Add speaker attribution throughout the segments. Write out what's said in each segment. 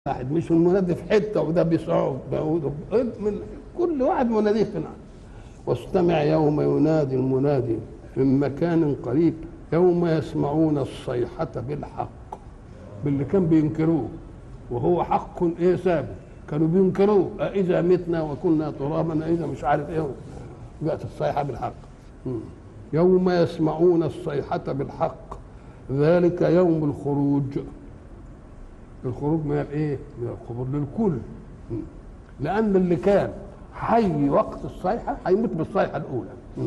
Speaker 1: واحد مش المنادي في حته وده بيصعد من كل واحد مناديه في نعم واستمع يوم ينادي المنادي من مكان قريب يوم يسمعون الصيحة بالحق باللي كان بينكروه وهو حق ايه ثابت كانوا بينكروه أإذا متنا وكنا ترابا أإذا مش عارف ايه جاءت الصيحة بالحق يوم يسمعون الصيحة بالحق ذلك يوم الخروج الخروج من الايه؟ من القبور للكل لان اللي كان حي وقت الصيحه هيموت بالصيحه الاولى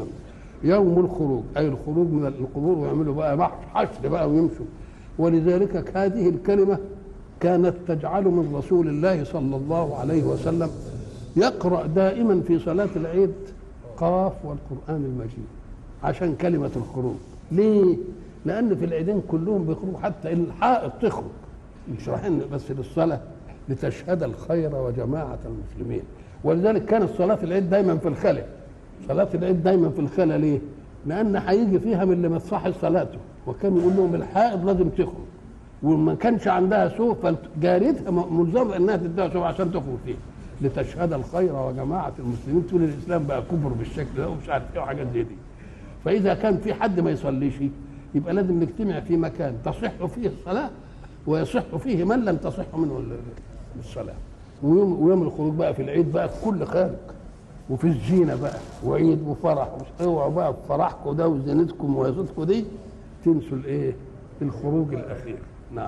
Speaker 1: يوم الخروج اي الخروج من القبور ويعملوا بقى حشر بقى ويمشوا ولذلك هذه الكلمه كانت تجعل من رسول الله صلى الله عليه وسلم يقرا دائما في صلاه العيد قاف والقران المجيد عشان كلمه الخروج ليه؟ لان في العيدين كلهم بيخرجوا حتى الحائط تخرج مش رايحين بس للصلاة لتشهد الخير وجماعة المسلمين ولذلك كانت صلاة العيد دايما في الخلا صلاة العيد دايما في الخلا ليه؟ لأن هيجي فيها من اللي ما تصحش صلاته وكان يقول لهم الحائض لازم تخرج وما كانش عندها سوق فجارتها ملزمة انها تديها سوق عشان تخرج فيه لتشهد الخير وجماعة المسلمين تقول الإسلام بقى كبر بالشكل ده ومش عارف ايه وحاجات زي دي فإذا كان في حد ما يصليش يبقى لازم نجتمع في مكان تصح فيه الصلاة ويصح فيه من لم تصح منه الصلاة ويوم, ويوم الخروج بقى في العيد بقى كل خارج وفي الزينة بقى وعيد وفرح اوعوا بقى فرحكم ده وزينتكم ويصتكم دي تنسوا الايه الخروج الأخير نعم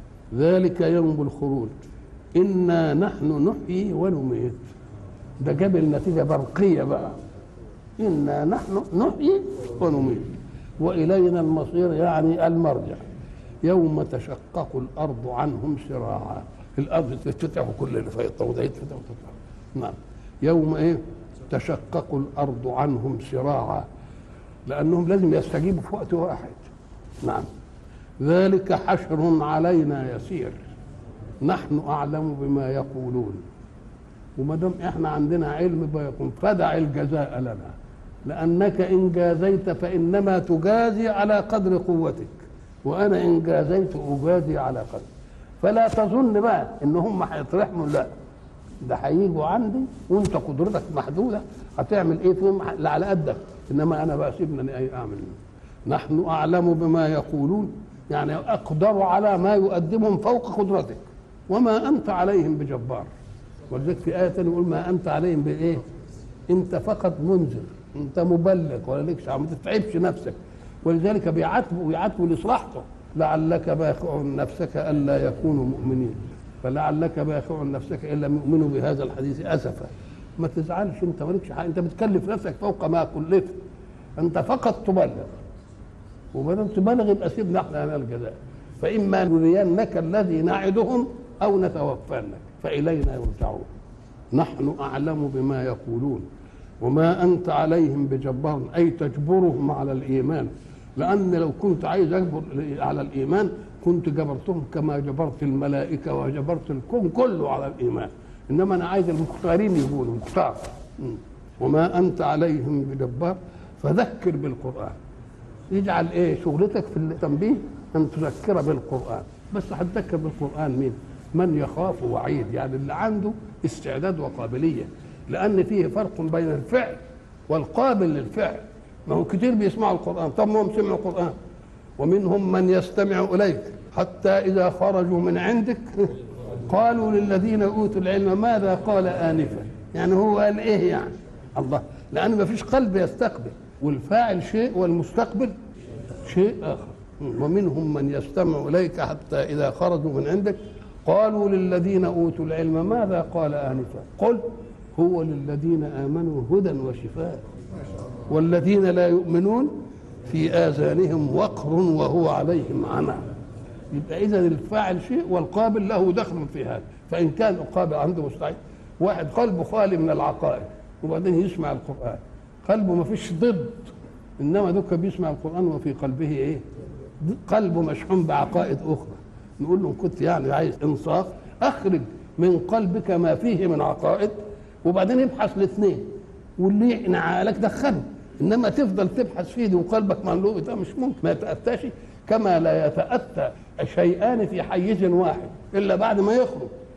Speaker 1: ذلك يوم الخروج إنا نحن نحيي ونميت ده جاب النتيجة برقية بقى إنا نحن نحيي ونميت وإلينا المصير يعني المرجع يوم تشقق الارض عنهم سراعا الارض تتفتح وكل اللي فيها وده يتفتح وتفتح نعم يوم ايه تشقق الارض عنهم سراعا لانهم لازم يستجيبوا في وقت واحد نعم ذلك حشر علينا يسير نحن اعلم بما يقولون وما دام احنا عندنا علم بيقول فدع الجزاء لنا لانك ان جازيت فانما تجازي على قدر قوتك وانا ان جازيت اجازي على قدر فلا تظن بقى ان هم هيطرحوا لا ده هيجوا عندي وانت قدرتك محدوده هتعمل ايه فيهم على قدك انما انا بقى سيبنا اي اعمل نحن اعلم بما يقولون يعني اقدر على ما يقدمهم فوق قدرتك وما انت عليهم بجبار ولذلك في ايه ثانيه يقول ما انت عليهم بايه انت فقط منذر انت مبلغ ولا لكش ما تتعبش نفسك ولذلك بيعاتبوا ويعاتبوا لاصلاحته لعلك باخع نفسك الا يكونوا مؤمنين فلعلك باخع نفسك الا يؤمنوا بهذا الحديث اسفا ما تزعلش انت مالكش حاجه انت بتكلف نفسك فوق ما كلفت انت فقط تبلغ وما دام تبلغ يبقى سيبنا احنا هنا الجزاء فاما نرينك الذي نعدهم او نتوفانك فالينا يرجعون نحن اعلم بما يقولون وما انت عليهم بجبار اي تجبرهم على الايمان لان لو كنت عايز اجبر على الايمان كنت جبرتهم كما جبرت الملائكه وجبرت الكون كله على الايمان انما انا عايز المختارين يقولوا مختار وما انت عليهم بجبار فذكر بالقران يجعل ايه شغلتك في التنبيه ان تذكر بالقران بس هتذكر بالقران مين من يخاف وعيد يعني اللي عنده استعداد وقابليه لان فيه فرق بين الفعل والقابل للفعل ما هو كتير بيسمعوا القرآن طب ما هم سمعوا القرآن ومنهم من يستمع إليك حتى إذا خرجوا من عندك قالوا للذين أوتوا العلم ماذا قال آنفا يعني هو قال إيه يعني الله لأن ما فيش قلب يستقبل والفاعل شيء والمستقبل شيء آخر ومنهم من يستمع إليك حتى إذا خرجوا من عندك قالوا للذين أوتوا العلم ماذا قال آنفا قل هو للذين آمنوا هدى وشفاء والذين لا يؤمنون في آذانهم وقر وهو عليهم عمى يبقى إذا الفاعل شيء والقابل له دخل في هذا فإن كان القابل عنده مستعد واحد قلبه خالي من العقائد وبعدين يسمع القرآن قلبه ما فيش ضد إنما دوك بيسمع القرآن وفي قلبه إيه قلبه مشحون بعقائد أخرى نقول له كنت يعني عايز إنصاف أخرج من قلبك ما فيه من عقائد وبعدين ابحث الاثنين واللي يقنع لك دخله انما تفضل تبحث فيه وقلبك مملوء ده مش ممكن ما يتاتاش كما لا يتاتى شيئان في حيز واحد الا بعد ما يخرج